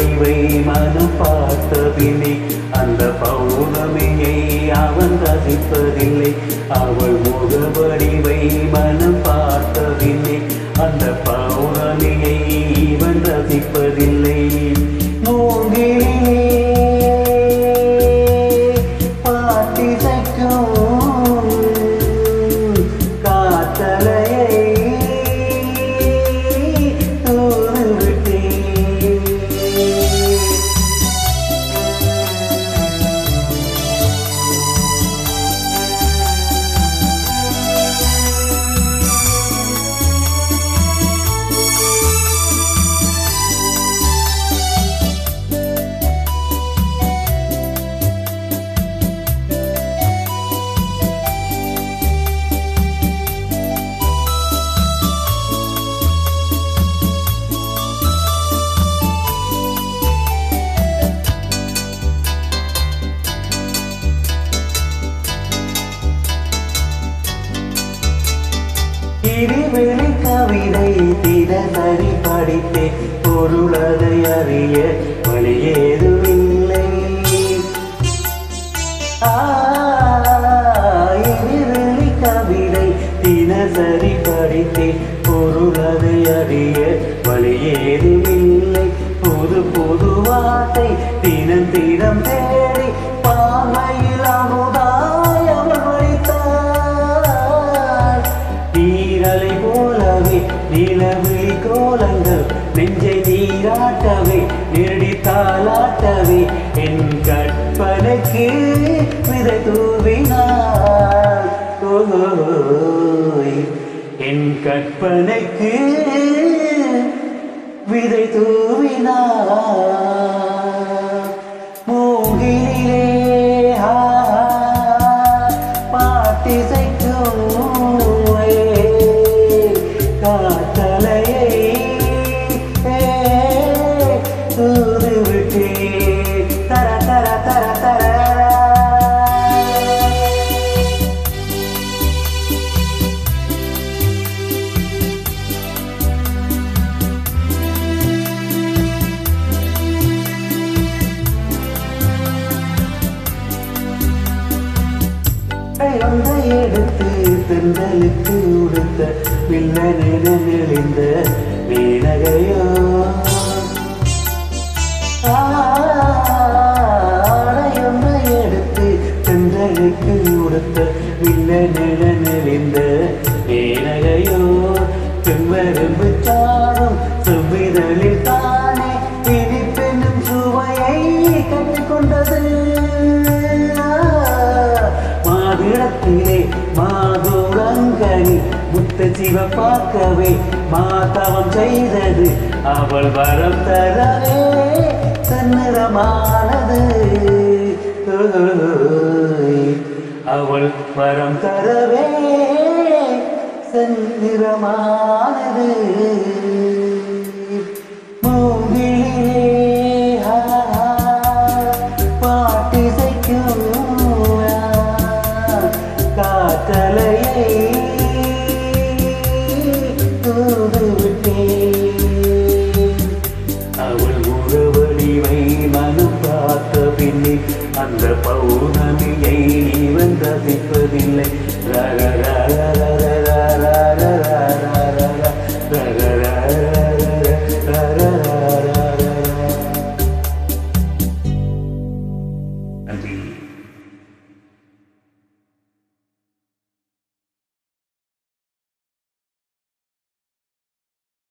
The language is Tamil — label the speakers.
Speaker 1: வடிவை மனம் பார்த்ததில்லை அந்த பௌர்ணமியை அவன் ரசிப்பதில்லை அவள் முக வடிவை மனம் பார்த்ததில்லை அந்த பௌர்ணமியை இவன் ரசிப்பதில்லை மூங்கிலே பாட்டிசைக்கும் காத்தலையை தூவிட்டேன் இருவெளி கவிதை தினசரி படித்தேன் பொருளதை அறிய வழி ஏதுமில்லை ஆ, இருவெளி கவிதை தினசரி படித்தேன் பொருளதை அறிய வழி ஏதுமில்லை புது புது வார்த்தை தினம் தினம் தேடி பாமையில் அமுதாய் அவள் வைத்தாள் நீரலை போலவே நிலவிழி கோலங்கள் நெஞ்சை நீராட்டவே நெடித்தாலாட்டவே என் கற்பனைக்கு விதை தூவினாள் ஓய், என் கற்பனைக்கு விதை தூவினாள் மூங்கிலே ஹா பாட்டிசைக்கும் காத்தலையை தூது விட்டே தர தர தர தர ஒன்றை எடுத்து தென்றலுக்கு உடுத்த வில்லனிட நெளிந்த வீணகையோ ஆடையொன்றை எடுத்து தென்றலுக்கு உடுத்த வில்லனிட நெளிந்த வீணகையோ செவ்வரும்பு சாரும் செவ்விதழில் தானே இனிப்பெண்ணும் சுவையை கற்றுக்கொண்டது மாதுளத்திலே மாதுளங்கனி முத்த சிவ பார்க்கவே மாதவம் செய்தது அவள் வரம் தரவே சந்நிறமானது ஓய், அவள் வரம் தரவே செந்திரமானது மூங்கிலே ஹா, ஹா, பாட்டிசைக்கும் காத்தலையை தூதுவிட்டேன் அவள் முகவடிவை மனம் பார்த்த பின்னே அந்த பௌர்ணமியை இவன் ரசிப்பதில்லை ரகர